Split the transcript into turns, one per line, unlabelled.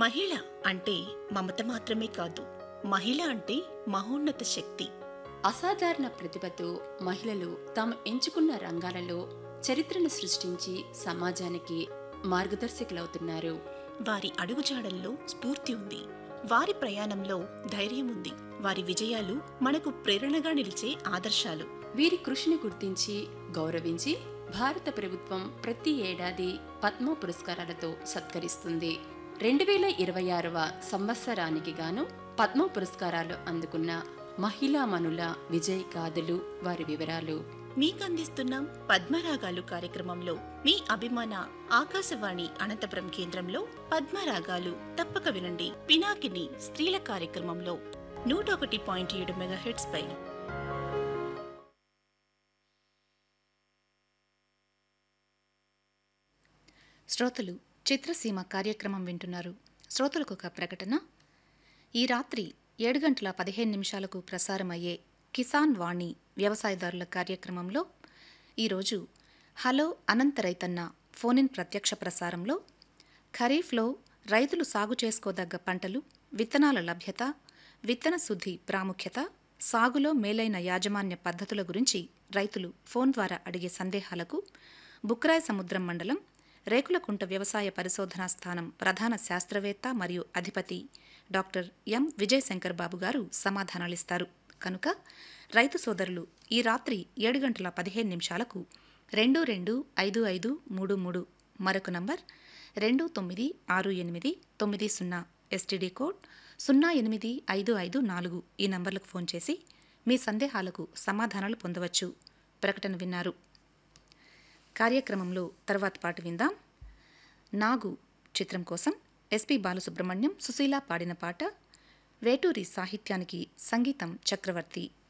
మహిళ అంటే మమత మాత్రమే కాదు మహిళ అంటే మహోన్నత శక్తి
అసాధారణ ప్రతిభతో మహిళలు తాము ఎంచుకున్న రంగాలలో చరిత్రను సృష్టించి సమాజానికి మార్గదర్శకులవుతున్నారు
వారి అడుగుజాడల్లో స్ఫూర్తి ఉంది వారి ప్రయాణంలో ధైర్యం ఉంది వారి విజయాలు మనకు ప్రేరణగా నిలిచే ఆదర్శాలు
వీరి కృషిని గుర్తించి గౌరవించి భారత ప్రభుత్వం ప్రతి ఏడాది పద్మ పురస్కారాలతో సత్కరిస్తుంది రెండు వేల ఇరవై ఆరవ సంవత్సరానికి గాను పద్మ పురస్కారాలు అందుకున్న మహిళామణుల విజయ్ గాథలు వారి వివరాలు
మీకందిస్తున్నాం పద్మరాగాలు కార్యక్రమంలో మీ అభిమాన ఆకాశవాణి అనంతపురం కేంద్రంలో పద్మరాగాలు తప్పక వినండి పినాకిని స్త్రీల కార్యక్రమంలో నూట ఒకటి పాయింట్ ఏడు మెగాహెట్స్ పై
శ్రోతలు చిత్రసీమ కార్యక్రమం వింటున్నారు శ్రోతలకు ఒక ప్రకటన ఈ రాత్రి ఏడు గంటల పదిహేను నిమిషాలకు ప్రసారమయ్యే కిసాన్ వాణి వ్యవసాయదారుల కార్యక్రమంలో ఈరోజు హలో అనంత రైతన్న ఫోనిన్ ప్రత్యక్ష ప్రసారంలో ఖరీఫ్లో రైతులు సాగు చేసుకోదగ్గ పంటలు విత్తనాల లభ్యత విత్తన శుద్ధి ప్రాముఖ్యత సాగులో మేలైన యాజమాన్య పద్ధతుల గురించి రైతులు ఫోన్ ద్వారా అడిగే సందేహాలకు బుక్రాయ సముద్రం మండలం రేకులకుంట వ్యవసాయ పరిశోధనా స్థానం ప్రధాన శాస్త్రవేత్త మరియు అధిపతి డాక్టర్ ఎం విజయశంకర్ బాబు గారు సమాధానాలిస్తారు కనుక రైతు సోదరులు ఈ రాత్రి ఏడు గంటల పదిహేను నిమిషాలకు రెండు రెండు ఐదు ఐదు మూడు మూడు మరొక నంబర్ రెండు తొమ్మిది ఆరు ఎనిమిది తొమ్మిది సున్నా ఎస్టీడీ కోడ్ సున్నా ఎనిమిది ఐదు ఐదు నాలుగు ఈ నంబర్లకు ఫోన్ చేసి మీ సందేహాలకు సమాధానాలు పొందవచ్చు ప్రకటన విన్నారు కార్యక్రమంలో తర్వాత పాట విందాం నాగు చిత్రం కోసం ఎస్పి బాలసుబ్రహ్మణ్యం సుశీల పాడిన పాట వేటూరి సాహిత్యానికి సంగీతం చక్రవర్తి